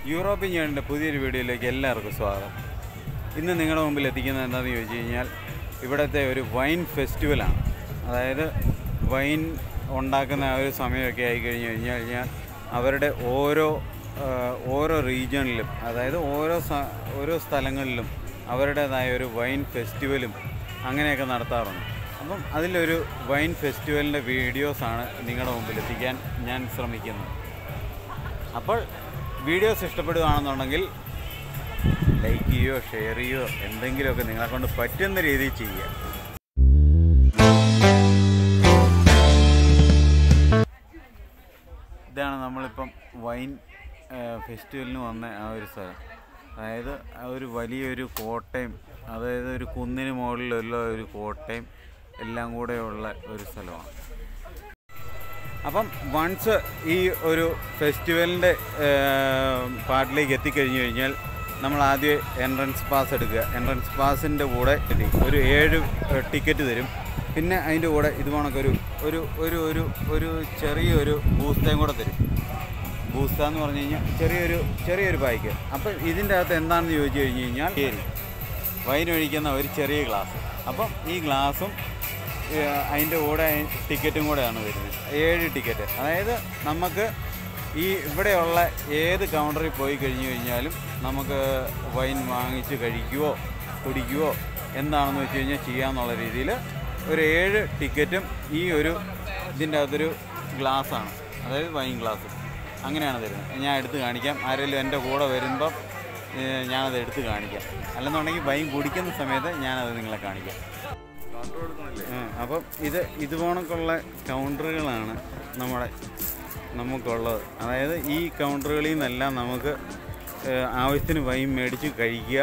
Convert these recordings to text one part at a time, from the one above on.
European യൂണിയൻ്റെ പുതിയൊരു വീഡിയോയിലേക്ക് എല്ലാവർക്കും സ്വാഗതം ഇന്ന് നിങ്ങളുടെ മുമ്പിൽ എത്തിക്കുന്നത് എന്താണെന്ന് ചോദിച്ചു കഴിഞ്ഞാൽ ഇവിടുത്തെ ഒരു വൈൻ ഫെസ്റ്റിവലാണ് അതായത് വൈൻ ഉണ്ടാക്കുന്ന ആ ഒരു സമയമൊക്കെ ആയി കഴിഞ്ഞ് കഴിഞ്ഞ് കഴിഞ്ഞാൽ അവരുടെ ഓരോ ആ, ഓരോ റീജിയണിലും അതായത് ഓരോ സ- ഓരോ സ്ഥലങ്ങളിലും അവരുടേതായ ഒരു വൈൻ ഫെസ്റ്റിവലും അങ്ങനെയൊക്കെ നടത്താറുണ്ട് അപ്പം അതിലൊരു വൈൻ ഫെസ്റ്റിവലിൻ്റെ വീഡിയോസാണ് നിങ്ങളുടെ മുമ്പിൽ എത്തിക്കാൻ ഞാൻ ശ്രമിക്കുന്നത് അപ്പോൾ വീഡിയോസ് ഇഷ്ടപ്പെടുകയാണെന്നുണ്ടെങ്കിൽ ലൈക്ക് ചെയ്യുകയോ ഷെയർ ചെയ്യുകയോ എന്തെങ്കിലുമൊക്കെ നിങ്ങളെ കൊണ്ട് പറ്റുന്ന രീതിയിൽ ചെയ്യുക ഇതാണ് നമ്മളിപ്പം വൈൻ ഫെസ്റ്റിവലിന് വന്ന ആ ഒരു സ്ഥലം അതായത് ആ ഒരു വലിയൊരു കോട്ടയം അതായത് ഒരു കുന്നിന് മുകളിലുള്ള ഒരു കോട്ടയം എല്ലാം കൂടെയുള്ള ഒരു സ്ഥലമാണ് അപ്പം വൺസ് ഈ ഒരു ഫെസ്റ്റിവലിൻ്റെ പാർട്ടിലേക്ക് എത്തിക്കഴിഞ്ഞു കഴിഞ്ഞാൽ നമ്മൾ ആദ്യം എൻട്രൻസ് പാസ് എടുക്കുക എൻട്രൻസ് പാസിൻ്റെ കൂടെ ഒരു ഏഴ് ടിക്കറ്റ് തരും പിന്നെ അതിൻ്റെ കൂടെ ഇത് കണക്കൊരു ഒരു ഒരു ഒരു ഒരു ചെറിയൊരു ബൂസ്റ്റയും കൂടെ തരും ബൂസ്റ്റ എന്ന് പറഞ്ഞു കഴിഞ്ഞാൽ ചെറിയൊരു ചെറിയൊരു പായ്ക്ക് അപ്പം ഇതിൻ്റെ അകത്ത് എന്താണെന്ന് ചോദിച്ചു കഴിഞ്ഞ് കഴിഞ്ഞാൽ ശരി വൈൻ ഒഴിക്കുന്ന ഒരു ചെറിയ ഗ്ലാസ് അപ്പം ഈ ഗ്ലാസും ഏഹ്, അതിൻ്റെ കൂടെ ടിക്കറ്റും കൂടെയാണ് വരുന്നത് ഏഴ് ടിക്കറ്റ് അതായത് നമുക്ക് ഈ ഇവിടെയുള്ള ഏത് കൗണ്ടറിൽ പോയി കഴിഞ്ഞു കഴിഞ്ഞാലും നമുക്ക് വൈൻ വാങ്ങിച്ച് കഴിക്കുവോ കുടിക്കുവോ എന്താണെന്ന് വെച്ച് കഴിഞ്ഞാൽ ചെയ്യാമെന്നുള്ള രീതിയിൽ ഒരു ഏഴ് ടിക്കറ്റും ഈ ഒരു ഇതിൻ്റെ അകത്തൊരു ഗ്ലാസ്സാണ് അതായത് വൈൻ ഗ്ലാസ് അങ്ങനെയാണ് തരുന്നത് ഞാൻ എടുത്ത് കാണിക്കാം ആരെങ്കിലും എൻ്റെ കൂടെ വരുമ്പം ഏഹ്, ഞാനത് എടുത്ത് കാണിക്കാം അല്ലെന്നുണ്ടെങ്കിൽ വൈൻ കുടിക്കുന്ന സമയത്ത് ഞാനത് നിങ്ങളെ കാണിക്കാം ആ, അപ്പം ഇത് ഇതുപോണക്കുള്ള കൗണ്ടറുകളാണ് നമ്മുടെ നമുക്കുള്ളത് അതായത് ഈ കൗണ്ടറുകളിൽ നിന്നെല്ലാം നമുക്ക് ഏഹ്, ആവശ്യത്തിന് വൈൻ മേടിച്ച് കഴിക്കുക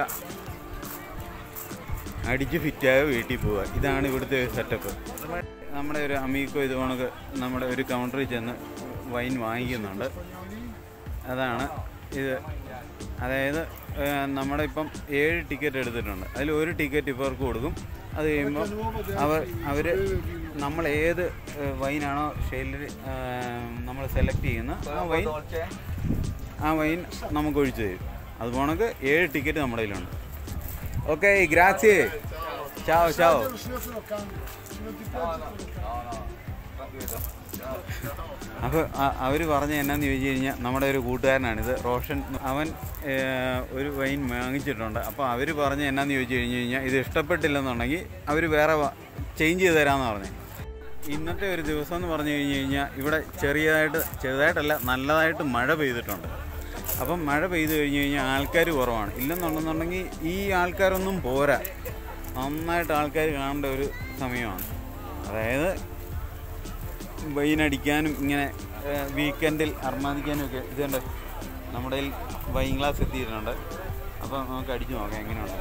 അടിച്ച് ഫിറ്റായ വീട്ടിൽ പോവുക ഇതാണ് ഇവിടുത്തെ ഒരു സെറ്റപ്പ് നമ്മുടെ ഒരു അമീക്കോ ഇത് കണക്ക് നമ്മുടെ ഒരു കൗണ്ടറിൽ ചെന്ന് വൈൻ വാങ്ങിക്കുന്നുണ്ട് അതാണ് ഇത് അതായത് ഏഹ്, നമ്മുടെ ഇപ്പം ഏഴ് ടിക്കറ്റ് എടുത്തിട്ടുണ്ട് അതിൽ ഒരു ടിക്കറ്റ് ഇവർക്ക് കൊടുക്കും അത് കഴിയുമ്പോൾ അവർ അവർ നമ്മൾ ഏത് ഏഹ്, വൈനാണോ ഷെയിലിൽ നമ്മൾ സെലക്ട് ചെയ്യുന്ന ആ വൈൻ ആ വൈൻ നമുക്ക് ഒഴിച്ചു തരും അത് പോണക്ക് ഏഴ് ടിക്കറ്റ് നമ്മുടെ കയ്യിലുണ്ട് ഓക്കെ ഗ്രാച്ചി ചാവോ ചാവോ അപ്പോൾ അവർ പറഞ്ഞ എന്നാന്ന് ചോദിച്ചു കഴിഞ്ഞാൽ നമ്മുടെ ഒരു കൂട്ടുകാരനാണിത് റോഷൻ അവൻ ഏഹ്, ഒരു വൈൻ വാങ്ങിച്ചിട്ടുണ്ട് അപ്പോൾ അവർ പറഞ്ഞ എന്നാന്ന് ചോദിച്ചു കഴിഞ്ഞ് കഴിഞ്ഞാൽ ഇത് ഇഷ്ടപ്പെട്ടില്ലെന്നുണ്ടെങ്കിൽ അവർ വേറെ ചേഞ്ച് ചെയ്ത് തരാമെന്ന് പറഞ്ഞു ഇന്നത്തെ ഒരു ദിവസം എന്ന് പറഞ്ഞു കഴിഞ്ഞ് കഴിഞ്ഞാൽ ഇവിടെ ചെറിയതായിട്ട് ചെറുതായിട്ടല്ല നല്ലതായിട്ട് മഴ പെയ്തിട്ടുണ്ട് അപ്പം മഴ പെയ്തു കഴിഞ്ഞ് കഴിഞ്ഞാൽ ആൾക്കാർ കുറവാണ് ഇല്ലെന്നുണ്ടെന്നുണ്ടെങ്കിൽ ഈ ആൾക്കാരൊന്നും പോരാ നന്നായിട്ട് ആൾക്കാർ കാണേണ്ട ഒരു സമയമാണ് അതായത് വൈനടിക്കാനും ഇങ്ങനെ വീക്കെൻഡിൽ അർമാദിക്കാനും ഒക്കെ ഇതുണ്ട് നമ്മുടെ കയ്യിൽ വൈൻ ഗ്ലാസ് എത്തിയിട്ടുണ്ട് അപ്പം നമുക്ക് അടിച്ചു നോക്കാം എങ്ങനെയുണ്ട്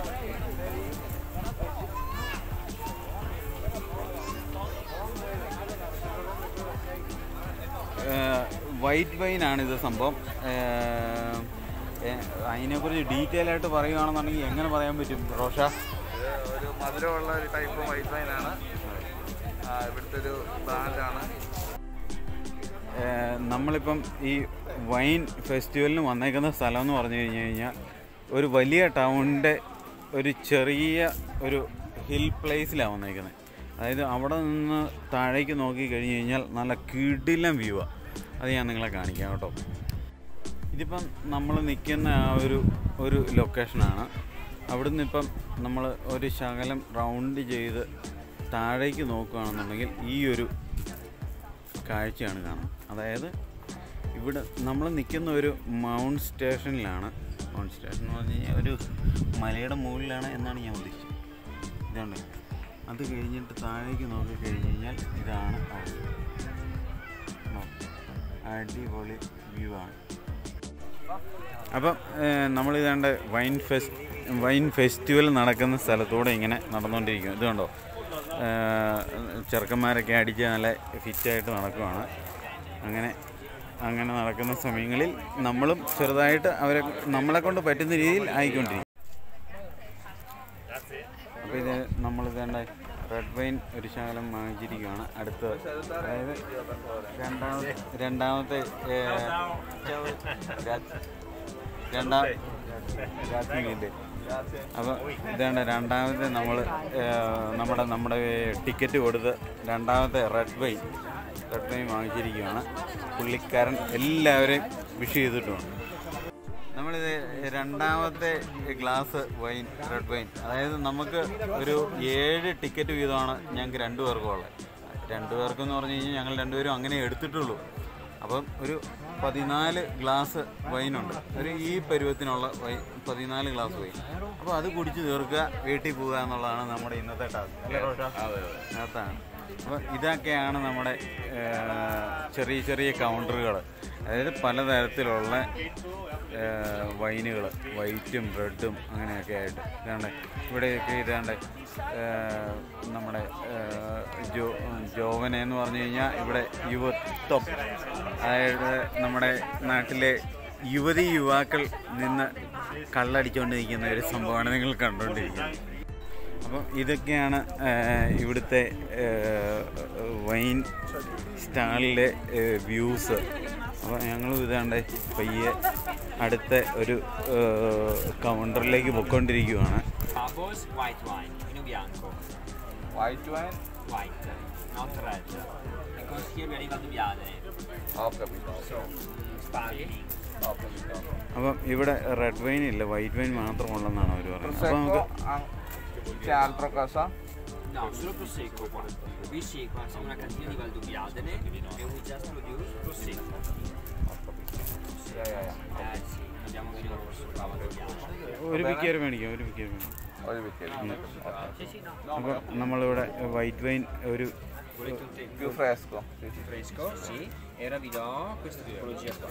വൈറ്റ് വൈനാണ് ഇത് സംഭവം ഏഹ്, ഏഹ്, അതിനെക്കുറിച്ച് ഡീറ്റെയിൽ ആയിട്ട് പറയുകയാണെന്നുണ്ടെങ്കിൽ എങ്ങനെ പറയാൻ പറ്റും റോഷ ഇത് ഒരു മധുരമുള്ള ഒരു ടൈപ്പ് വൈറ്റ് വൈനാണ് ഇവിടുത്തെ ഒരു ബ്രാൻഡാണ് ഏഹ് നമ്മളിപ്പം ഈ വൈൻ ഫെസ്റ്റിവലിന് വന്നേക്കുന്ന സ്ഥലം എന്ന് പറഞ്ഞു കഴിഞ്ഞ് കഴിഞ്ഞാൽ ഒരു വലിയ ടൗണിൻ്റെ ഒരു ചെറിയ ഒരു ഹിൽ പ്ലേസിലാണ് വന്നേക്കുന്നത് അതായത് അവിടെ നിന്ന് താഴേക്ക് നോക്കി കഴിഞ്ഞ് കഴിഞ്ഞാൽ നല്ല കിടിലം വ്യൂവാണ് അത് ഞാൻ നിങ്ങളെ കാണിക്കാം കേട്ടോ ഇതിപ്പം നമ്മൾ നിൽക്കുന്ന ആ ഒരു ഒരു ലൊക്കേഷനാണ് അവിടുന്ന് ഇപ്പം നമ്മൾ ഒരു ശകലം റൗണ്ട് ചെയ്ത് താഴേക്ക് നോക്കുകയാണെന്നുണ്ടെങ്കിൽ ഈ ഒരു കാഴ്ചയാണ് കാണുന്നത് അതായത് ഇവിടെ നമ്മൾ നിൽക്കുന്ന ഒരു മൗണ്ട് സ്റ്റേഷനിലാണ് മൗണ്ട് സ്റ്റേഷൻ എന്ന് പറഞ്ഞു കഴിഞ്ഞാൽ ഒരു മലയുടെ മുകളിലാണ് എന്നാണ് ഞാൻ ഉദ്ദേശിച്ചത് ഇതുണ്ട് അത് കഴിഞ്ഞിട്ട് താഴേക്ക് നോക്കി കഴിഞ്ഞ് കഴിഞ്ഞാൽ ഇതാണ് അവിടെ. നോക്ക്. അടിപൊളി വ്യൂ ആണ് അപ്പം നമ്മൾ ഇതാണ്ട് വൈൻ ഫെസ്റ്റ് വൈൻ ഫെസ്റ്റിവൽ നടക്കുന്ന സ്ഥലത്തൂടെ ഇങ്ങനെ നടന്നുകൊണ്ടിരിക്കും ഇത് കണ്ടോ ഏഹ് ചെറുക്കന്മാരൊക്കെ അടിച്ച് നല്ല ഫിറ്റായിട്ട് നടക്കുവാണ് അങ്ങനെ അങ്ങനെ നടക്കുന്ന സമയങ്ങളിൽ നമ്മളും ചെറുതായിട്ട് അവരെ നമ്മളെ കൊണ്ട് പറ്റുന്ന രീതിയിൽ ആയിക്കൊണ്ടിരിക്കും അപ്പോൾ ഇത് നമ്മൾ വേണ്ട റെഡ് വൈൻ ഒരു ശകലം വാങ്ങിച്ചിരിക്കുകയാണ് അടുത്ത അതായത് രണ്ടാമത്തെ രണ്ടാമത്തെ ഏ, രാ- രണ്ടാം ജാസ്മിൻ്റെ അപ്പോൾ ഇതാണ് രണ്ടാമത്തെ നമ്മൾ നമ്മുടെ നമ്മുടെ ടിക്കറ്റ് കൊടുത്ത് രണ്ടാമത്തെ റെഡ് വൈൻ റെഡ് വൈൻ വാങ്ങിച്ചിരിക്കുകയാണ് പുള്ളിക്കാരൻ എല്ലാവരെയും വിഷ് ചെയ്തിട്ടുമുണ്ട് നമ്മളിത് രണ്ടാമത്തെ ഗ്ലാസ് വൈൻ റെഡ് വൈൻ അതായത് നമുക്ക് ഒരു ഏഴ് ടിക്കറ്റ് വീതമാണ് ഞങ്ങൾക്ക് രണ്ടു പേർക്കും ഉള്ളത് രണ്ടു പേർക്കെന്ന് പറഞ്ഞു കഴിഞ്ഞാൽ ഞങ്ങൾ രണ്ടുപേരും അങ്ങനെ എടുത്തിട്ടുള്ളൂ അപ്പം ഒരു പതിനാല് ഗ്ലാസ് വൈനുണ്ട് ഒരു ഈ പരുവത്തിനുള്ള വൈൻ പതിനാല് ഗ്ലാസ് വൈൻ അപ്പോൾ അത് കുടിച്ച് തീർക്കുക വീട്ടിൽ പോവുക എന്നുള്ളതാണ് നമ്മുടെ ഇന്നത്തെ ടാസ്ക് അല്ലേ റോഷ അതാണ് അപ്പോൾ ഇതൊക്കെയാണ് നമ്മുടെ ഏഹ്, ചെറിയ ചെറിയ കൗണ്ടറുകൾ അതായത് പലതരത്തിലുള്ള വൈനുകൾ വൈറ്റും റെഡും അങ്ങനെയൊക്കെ ആയിട്ട് ഇതാണ്ട് ഇവിടെയൊക്കെ ഇതാണ്ട് ഏഹ്, നമ്മുടെ ഏഹ്, ജോ ജോവന എന്ന് പറഞ്ഞു കഴിഞ്ഞാൽ ഇവിടെ യുവത്വം അതായത് നമ്മുടെ നാട്ടിലെ യുവതി യുവാക്കൾ നിന്ന് കള്ളടിച്ചുകൊണ്ട് നിൽക്കുന്ന ഒരു സംഭവമാണ് നിങ്ങൾ കണ്ടുകൊണ്ടിരിക്കുന്നത് അപ്പം ഇതൊക്കെയാണ് ഏഹ്, ഇവിടുത്തെ ഏഹ്, വൈൻ സ്റ്റാളിലെ ഏഹ്, വ്യൂസ് അപ്പോൾ ഞങ്ങളും ഇതാണ്ട് പയ്യെ അടുത്ത ഒരു ഏഹ്, കൗണ്ടറിലേക്ക് പൊയ്ക്കൊണ്ടിരിക്കുകയാണ് Bubbles, white wine, vino bianco, white wine white, not red. Because here we are in Valdobbiadene, okay so mm, sparkling. Okay അപ്പം ഇവിടെ റെഡ് വൈൻ ഇല്ല വൈറ്റ് വൈൻ മാത്രമുള്ളതെന്നാണ് അവർ പറയുന്നത് അപ്പോൾ നമുക്ക് c'è altro cosa? No, solo prosecco qua. Qui sì, qua siamo una cantina di Valdobbiadene e we just produce prosecco. Yeah, yeah, yeah. Eh sì, abbiamo vino rosso qua a Valdobbiadene. ഒരു പിക്കർ മേടിക്കാം ഒരു പിക്കർ മേടിക്കാം ഒരു wicket Sì, sì, no. അപ്പം നമ്മളിവിടെ white wine ഒരു Volete un tempo più fresco sì, sì. fresco? Sì. E ora vi do questa tipologia qua.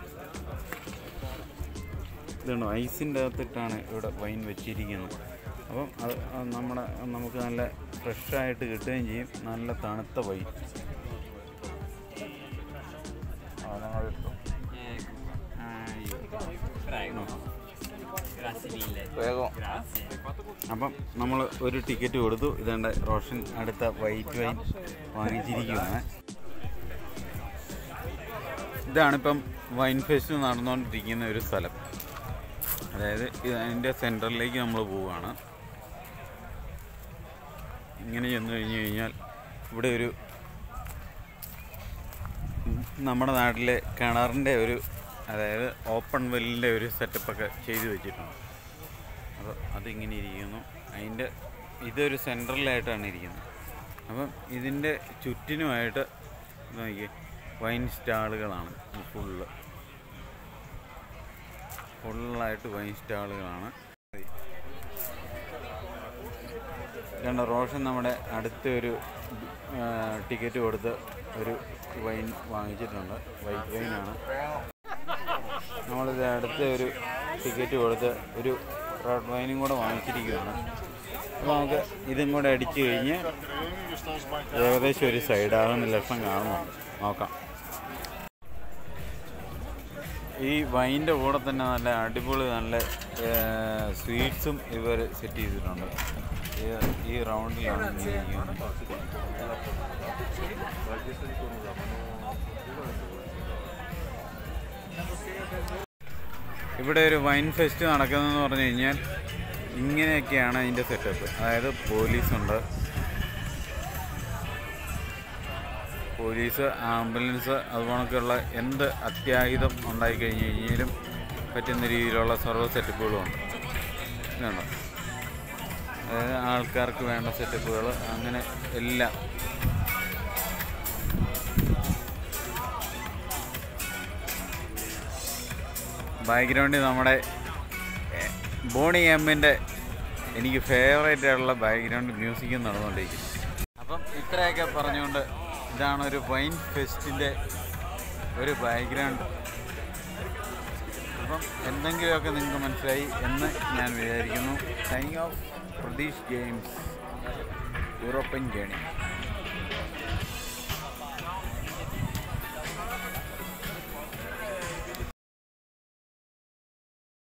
ഇതാണ് ഐസിൻ്റെ അകത്തിട്ടാണ് ഇവിടെ വൈൻ വെച്ചിരിക്കുന്നത് അപ്പം അത് അത് നമ്മുടെ നമുക്ക് നല്ല ഫ്രഷായിട്ട് കിട്ടുകയും ചെയ്യും നല്ല തണുത്ത വൈൻ ആ ഞങ്ങൾ ഇട്ടു Ecco qua. Prego. Grazie mille. വേഗം Grazie. അപ്പം നമ്മൾ ഒരു ടിക്കറ്റ് കൊടുത്തു ഇതാണ്ട് റോഷൻ അടുത്ത വൈറ്റ് വൈൻ വാങ്ങിച്ചിരിക്കുകയാണ് ഇതാണിപ്പം വൈൻ ഫെസ്റ്റ് നടന്നുകൊണ്ടിരിക്കുന്ന ഒരു സ്ഥലം അതായത് ഇത് അതിൻ്റെ സെൻറ്ററിലേക്ക് നമ്മൾ പോവുകയാണ് ഇങ്ങനെ ചെന്ന് കഴിഞ്ഞ് കഴിഞ്ഞാൽ ഇവിടെ ഒരു നമ്മുടെ നാട്ടിലെ കിണറിൻ്റെ ഒരു അതായത് ഓപ്പൺ വെല്ലിൻ്റെ ഒരു സെറ്റപ്പൊക്കെ ചെയ്തു വെച്ചിട്ടുണ്ട് അപ്പോൾ അതിങ്ങനെ ഇരിക്കുന്നു അതിൻ്റെ ഇതൊരു സെൻട്രലായിട്ടാണ് ഇരിക്കുന്നത് അപ്പം ഇതിൻ്റെ ചുറ്റിനുമായിട്ട് നോക്കിയേ വൈൻ സ്റ്റാളുകളാണ് ഫുള്ള് ഫുള്ളായിട്ട് വൈൻ സ്റ്റാളുകളാണ് കണ്ട റോഷൻ നമ്മുടെ അടുത്ത ഒരു ടിക്കറ്റ് കൊടുത്ത് ഒരു വൈൻ വാങ്ങിച്ചിട്ടുണ്ട് വൈറ്റ് വൈനാണ് നമ്മളിത് അടുത്ത ഒരു ടിക്കറ്റ് കൊടുത്ത് ഒരു റെഡ് വൈനും കൂടെ വാങ്ങിച്ചിരിക്കുകയാണ് അപ്പോൾ നമുക്ക് ഇതും കൂടെ അടിച്ചു കഴിഞ്ഞ് ഏകദേശം ഒരു സൈഡാകുന്ന ലക്ഷം കാണുന്നുണ്ട് നോക്കാം ഈ വൈൻ്റെ കൂടെ തന്നെ നല്ല അടിപൊളി നല്ല സ്വീറ്റ്സും ഇവർ സെറ്റ് ചെയ്തിട്ടുണ്ട് ഈ- ഈ റൗണ്ടിലാണ് ഇങ്ങനെ ഇരിക്കുന്നത് ഇവിടെ ഒരു വൈൻ ഫെസ്റ്റ് നടക്കുന്നതെന്ന് പറഞ്ഞു കഴിഞ്ഞാൽ ഇങ്ങനെയൊക്കെയാണ് അതിൻ്റെ സെറ്റപ്പ് അതായത് പോലീസുണ്ട് പോലീസ് ആംബുലൻസ് അതുപോലൊക്കെയുള്ള എന്ത് അത്യാഹിതം ഉണ്ടായി കഴിഞ്ഞ് കഴിഞ്ഞാലും പറ്റുന്ന രീതിയിലുള്ള സർവ്വ സെറ്റപ്പുകളും ഉണ്ട് ഇതുണ്ടോ അതായത് ആൾക്കാർക്ക് വേണ്ട സെറ്റപ്പുകൾ അങ്ങനെ എല്ലാം ബാക്ക്ഗ്രൗണ്ടിൽ നമ്മുടെ എ, ബോണി എമ്മിൻ്റെ എനിക്ക് ഫേവറേറ്റ് ആയിട്ടുള്ള ബാക്ക്ഗ്രൗണ്ട് മ്യൂസിക്കും നടന്നുകൊണ്ടിരിക്കുന്നു അപ്പം ഇത്രയൊക്കെ പറഞ്ഞുകൊണ്ട് ഇതാണ് ഒരു വൈൻ ഫെസ്റ്റിൻ്റെ ഒരു ബാക്ക്ഗ്രൗണ്ട് അപ്പം എന്തെങ്കിലുമൊക്കെ നിങ്ങൾക്ക് മനസ്സിലായി എന്ന് ഞാൻ വിചാരിക്കുന്നു signing off Pratheesh games European journey